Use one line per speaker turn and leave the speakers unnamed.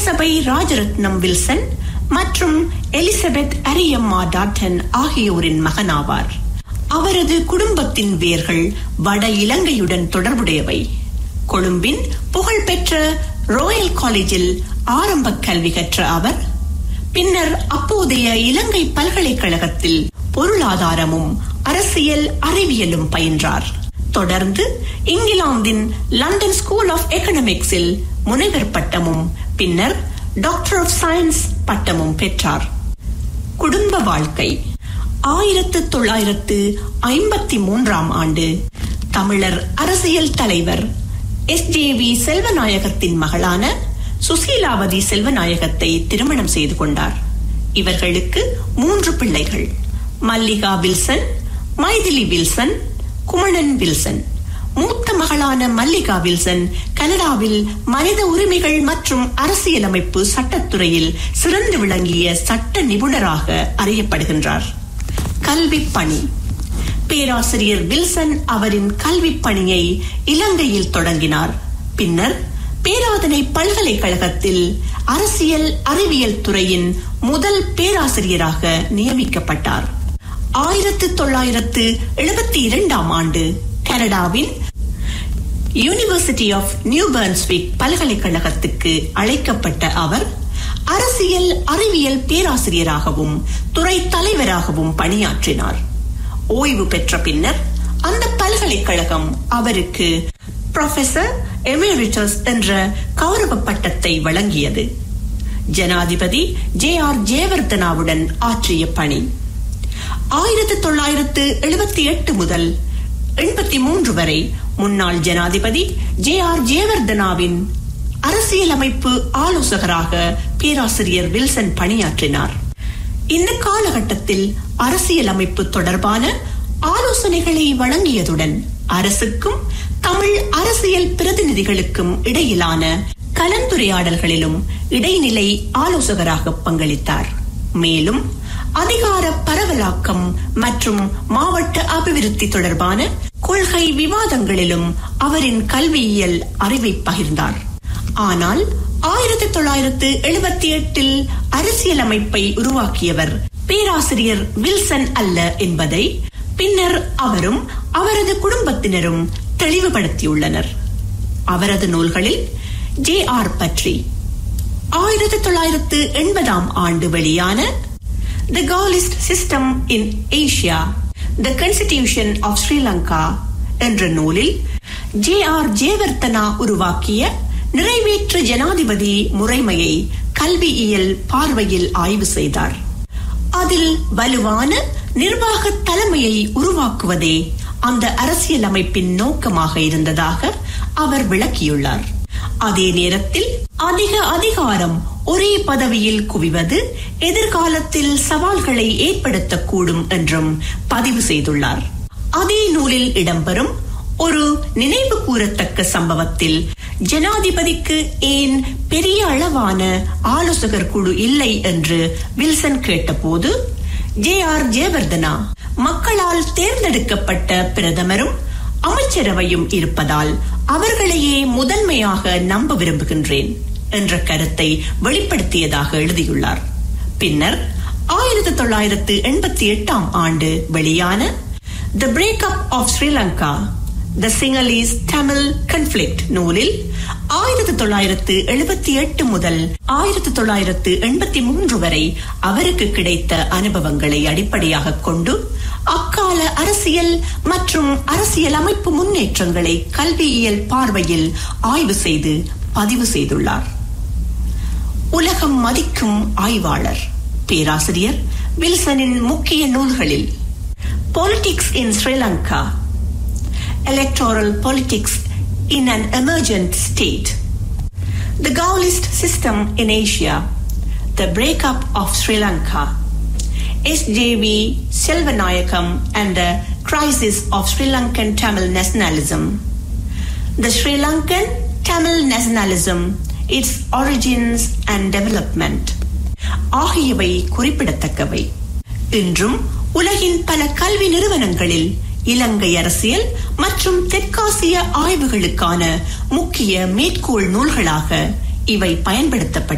திருச்சபை ராஜரத்னம் வில்சன் மற்றும் Elizabeth Ariyamma Dutton ஆகியோரின் மகனாவார் அவரது குடும்பத்தின் வேர்கள் வட இலங்கையுடன் தொடர்புடையவை கொழும்பின் புகழ்பெற்ற ராயல் காலேஜில் ஆரம்ப கல்வி கற்ற அவர் பின்னர் அப்போதைய இலங்கை பல்கலைக்கழகத்தில் பொருளாதாரமும் அரசியல் அறிவியலும் பயின்றார் தொடர்ந்து இங்கிலாந்தின் லண்டன் ஸ்கூல் ஆஃப் எக்கனாமிக்ஸில் முனைவர் பட்டமும் பின்னர் டாக்டர் ஆஃப் சயின்ஸ் பட்டமும் பெற்றார் குடும்ப வாழ்க்கை ஆயிரத்து தொள்ளாயிரத்து ஐம்பத்தி மூன்றாம் ஆண்டு தமிழர் அரசியல் தலைவர் எஸ் ஜே வி செல்வநாயகத்தின் மகளான சுசீலாவதி செல்வநாயகத்தை திருமணம் செய்து கொண்டார் இவர்களுக்கு மூன்று பிள்ளைகள் Mallika Wilson Mythili Wilson Kumanan Wilson மூத்த மகளான மல்லிகா வில்சன் கனடாவில் மனித உரிமைகள் மற்றும் அரசியலமைப்பு சட்டத்துறையில் சிறந்து விளங்கிய சட்ட நிபுணராக அறியப்படுகின்றார் கல்வி பணி பேராசிரியர் வில்சன் அவரின் கல்வி பணியை இலங்கையில் தொடங்கினார் பின்னர் பேராதனை பல்கலைக்கழகத்தில் அரசியல் அறிவியல் துறையின் முதல் பேராசிரியராக நியமிக்கப்பட்டார் ஆயிரத்து தொள்ளாயிரத்து எழுபத்தி இரண்டாம் ஆண்டு கனடாவின் யூனிவர்சிட்டி ஆஃப் நியூ பர்ன்ஸ்விக் பல்கலைக்கழகத்துக்கு அழைக்கப்பட்ட அவர் அரசியல் அறிவியல் பேராசிரியராகவும் துறை தலைவராகவும் பணியாற்றினார் ஓய்வு பெற்ற பின்னர் அந்த பல்கலைக்கழகம் அவருக்கு ப்ரொஃபசர் எமெரிட்டஸ் என்ற கௌரவ பட்டத்தை வழங்கியது ஜனாதிபதி ஜே ஆர் ஜெயவர்தனாவுடன் ஆற்றிய பணி ஆயிரத்தி தொள்ளாயிரத்து எழுபத்தி எட்டு முதல் எண்பத்தி மூன்று வரை முன்னாள் ஜனாதிபதி ஜே ஆர் ஜெயவர்தனாவின் அரசியலமைப்பு ஆலோசகராக பேராசிரியர் வில்சன் பணியாற்றினார் இந்த காலகட்டத்தில் அரசியலமைப்பு தொடர்பான ஆலோசனைகளை வழங்கியதுடன் அரசுக்கும் தமிழ் அரசியல் பிரதிநிதிகளுக்கும் இடையிலான கலந்துரையாடல்களிலும் இடைநிலை ஆலோசகராக பங்களித்தார் மேலும் அதிகார பரவலாக்கம் மற்றும் மாவட்ட அபிவிருத்தி தொடர்பான கொள்கை விவாதங்களிலும் அவரின் கல்வியியல் அறிவை பகிர்ந்தார் ஆனால் ஆயிரத்தி தொள்ளாயிரத்து எழுபத்தி எட்டில் அரசியலமைப்பை உருவாக்கியவர் பேராசிரியர் வில்சன் அல்ல என்பதை பின்னர் அவரும் அவரது குடும்பத்தினரும் தெளிவுபடுத்தியுள்ளனர் அவரது நூல்களில் ஜே ஆர் பற்றி ஆயிரத்தி தொள்ளாயிரத்து எண்பதாம் ஆண்டு வெளியான the Gaullist system in Asia the constitution of Sri Lanka என்ற நூலில் ஜே ஆர் ஜேவர்த்தனா உருவாக்கிய நிறைவேற்று ஜனாதிபதி முறைமையை கல்வியியல் பார்வையில் ஆய்வு செய்தார் அதில் வலுவான நிர்வாக தலைமையை உருவாக்குவதே அந்த அரசியலமைப்பின் நோக்கமாக இருந்ததாக அவர் விளக்கியுள்ளார் அதே நேரத்தில் அதிக அதிகாரம் ஒரே பதவியில் குவிவது எதிர்காலத்தில் சவால்களை ஏற்படுத்தக்கூடும் என்றும் பதிவு செய்துள்ளார் அதே நூலில் இடம்பெறும் ஒரு நினைவு கூறத்தக்க சம்பவத்தில் ஜனாதிபதிக்கு ஏன் பெரிய அளவான ஆலோசகர் குழு இல்லை என்று வில்சன் கேட்டபோது ஜே ஆர் ஜெயவர்தனா மக்களால் தேர்ந்தெடுக்கப்பட்ட பிரதமரும் அமைச்சரவையும் இருப்பதால் அவர்களையே முதன்மையாக நம்ப விரும்புகின்றேன் என்ற கருத்தை வெளிப்படுத்தியதாக எழுதியுள்ளார் பின்னர் ஆயிரத்தி தொள்ளாயிரத்து எண்பத்தி எட்டாம் ஆண்டு வெளியான the breakup of Sri Lanka the Sinhalese Tamil conflict நூலில் ஆயிரத்தி தொள்ளாயிரத்து எழுபத்தி எட்டு முதல் ஆயிரத்தி தொள்ளாயிரத்து எண்பத்தி மூன்று வரை அவருக்கு கிடைத்த அனுபவங்களை அடிப்படையாக கொண்டு அக்கால அரசியல் மற்றும் அரசியல் அமைப்பு முன்னேற்றங்களை கல்வியியல் பார்வையில் ஆய்வு செய்து பதிவு செய்துள்ளார் உலகம் மதிக்கும் ஆய்வாளர் பேராசிரியர் வில்சனின் முக்கிய நூல்களில் politics in Sri Lanka electoral politics in an emergent state, the Gaullist system in Asia, the breakup of Sri Lanka, SJV Selvanayakam and the crisis of Sri Lankan Tamil nationalism, the Sri Lankan Tamil nationalism, its origins and development. ஆகியவை குறிப்பிடத்தக்கவை இன்றும் உலகின் பல கல்வி நிறுவனங்களில் இலங்கை அரசியல் மற்றும் தெற்காசிய ஆய்வுகளுக்கான முக்கிய மேற்கோள் நூல்களாக இவை பயன்படுத்தப்பட்டு